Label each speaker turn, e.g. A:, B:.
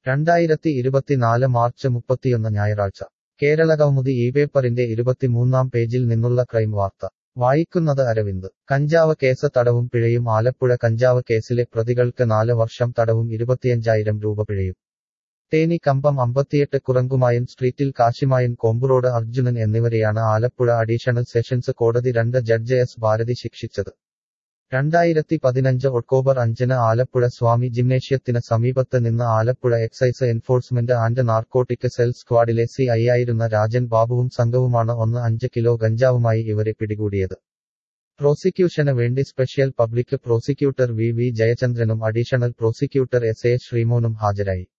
A: രണ്ടായിരത്തി ഇരുപത്തിനാല് മാർച്ച് മുപ്പത്തിയൊന്ന് ഞായറാഴ്ച കേരള കൗമുദി ഈ പേപ്പറിന്റെ ഇരുപത്തിമൂന്നാം പേജിൽ നിന്നുള്ള ക്രൈം വാർത്ത വായിക്കുന്നത് അരവിന്ദ് കഞ്ചാവ് കേസ് തടവും പിഴയും ആലപ്പുഴ കഞ്ചാവ് കേസിലെ പ്രതികൾക്ക് നാല് വർഷം തടവും ഇരുപത്തിയഞ്ചായിരം രൂപ പിഴയും തേനി കമ്പം അമ്പത്തിയെട്ട് കുറങ്കുമായൻ സ്ട്രീറ്റിൽ കാശിമായൻ കോമ്പുറോഡ് അർജുനൻ എന്നിവരെയാണ് ആലപ്പുഴ അഡീഷണൽ സെഷൻസ് കോടതി രണ്ട് ജഡ്ജ് എസ് ഭാരതി ശിക്ഷിച്ചത് രണ്ടായിരത്തി പതിനഞ്ച് ഒക്ടോബർ അഞ്ചിന് ആലപ്പുഴ സ്വാമി ജിംനേഷ്യത്തിന് സമീപത്ത് നിന്ന് Alappuzha excise enforcement and narcotic cell സ്ക്വാഡിലെ സി ഐയായിരുന്ന രാജൻ ബാബുവും സംഘവുമാണ് ഒന്ന് അഞ്ച് കിലോ ഗഞ്ചാവുമായി ഇവരെ പിടികൂടിയത് പ്രോസിക്യൂഷന് വേണ്ടി special public prosecutor V V ജയചന്ദ്രനും അഡീഷണൽ പ്രോസിക്യൂട്ടർ എസ് എ ശ്രീമോനും ഹാജരായി